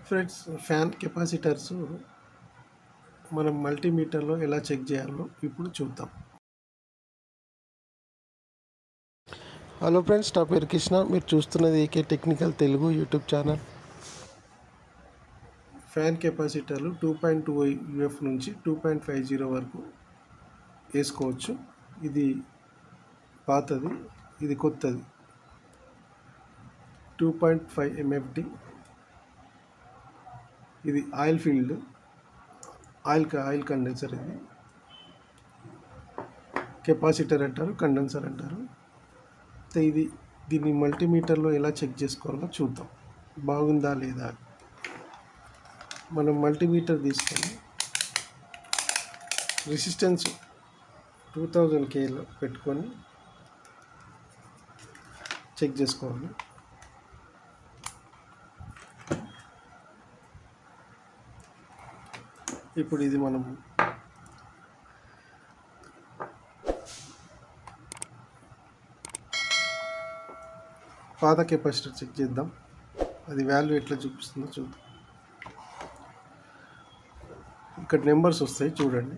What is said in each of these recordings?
friends fan capacitors మనం మల్టీమీటర్లో ఎలా check చేయాలో ఇప్పుడు చూద్దాం హలో ఫ్రెండ్స్ నా పేరు కృష్ణ మీరు చూస్తున్నది A K technical Telugu YouTube channel fan కెపాసిటర్లు టూ పాయింట్ టూ యూఎఫ్ నుంచి టూ పాయింట్ ఫైవ్ జీరో వరకు వేసుకోవచ్చు ఇది పాతది ఇది కొత్తది టూ పాయింట్ ఫైవ్ ఎంఎఫ్డి ఇది oil field oil oil condenser ఇది కెపాసిటర్ అంటారు కండెన్సర్ అంటారు అయితే ఇది దీన్ని మల్టీమీటర్లో ఎలా చెక్ చేసుకోవాలో చూద్దాం బాగుందా లేదా మనం మల్టీమీటర్ తీసుకొని రెసిస్టెన్స్ టూ థౌజండ్ కేలో పెట్టుకొని చెక్ చేసుకోవాలి ఇప్పుడు ఇది మనం పాత కెపాసిటర్ చెక్ చేద్దాం అది వాల్యూ ఎట్లా చూపిస్తుందో చూద్దాం ఇక్కడ నెంబర్స్ వస్తాయి చూడండి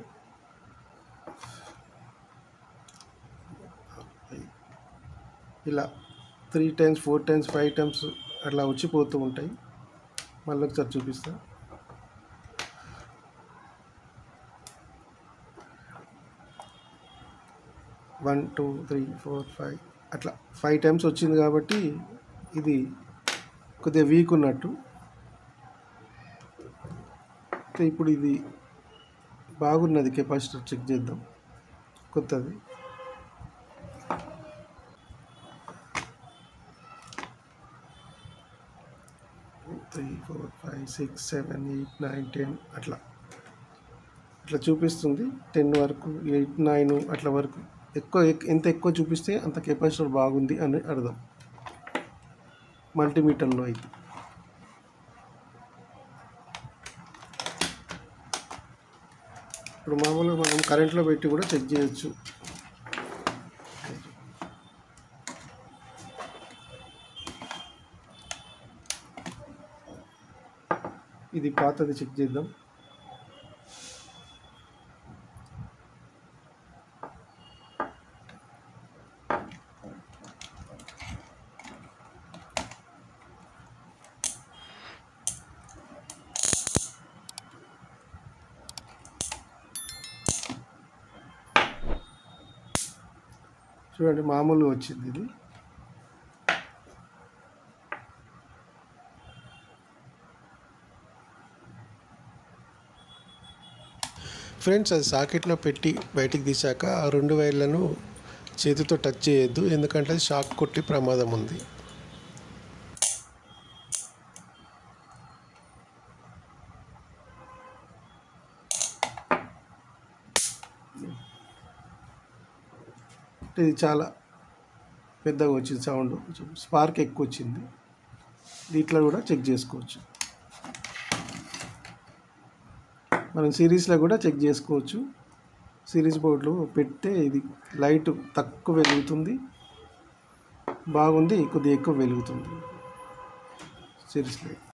ఇలా three times four times five times అట్లా వచ్చిపోతూ ఉంటాయి మళ్ళీ ఒకసారి చూపిస్తా one two three four five అట్లా ఫైవ్ టైమ్స్ వచ్చింది కాబట్టి ఇది కొద్దిగా వీక్ ఉన్నట్టు అయితే ఇప్పుడు ఇది బాగున్నది కెపాసిటర్ చెక్ చేద్దాం కొత్తది three four five six seven eight nine ten అట్లా అట్లా చూపిస్తుంది టెన్ వరకు ఎయిట్ నైన్ అట్లా వరకు ఎక్కువ ఎక్- ఎంత ఎక్కువ చూపిస్తే అంత కెపాసిటర్ బాగుంది అని అర్థం మల్టీమీటర్లో అయితే ఇప్పుడు మామూలుగా మనం కరెంట్లో పెట్టి కూడా చెక్ చేయొచ్చు ఇది పాతది చెక్ చేద్దాం చూడండి మామూలుగా వచ్చింది ఇది ఫ్రెండ్స్ అది సాకెట్లో పెట్టి బయటికి తీసాక ఆ రెండు వైర్లను చేతితో టచ్ చేయొద్దు ఎందుకంటే అది షాక్ కొట్టి ప్రమాదం ఉంది ఇది చాలా పెద్దగా వచ్చింది సౌండ్ కొంచెం స్పార్క్ ఎక్కువ వచ్చింది దీంట్లో కూడా చెక్ చేసుకోవచ్చు మనం సిరీస్లో కూడా చెక్ చేసుకోవచ్చు సిరీస్ బోర్డులో పెడితే ఇది లైట్ తక్కువ వెలుగుతుంది బాగుంది కొద్దిగా ఎక్కువ వెలుగుతుంది సిరీస్ లైట్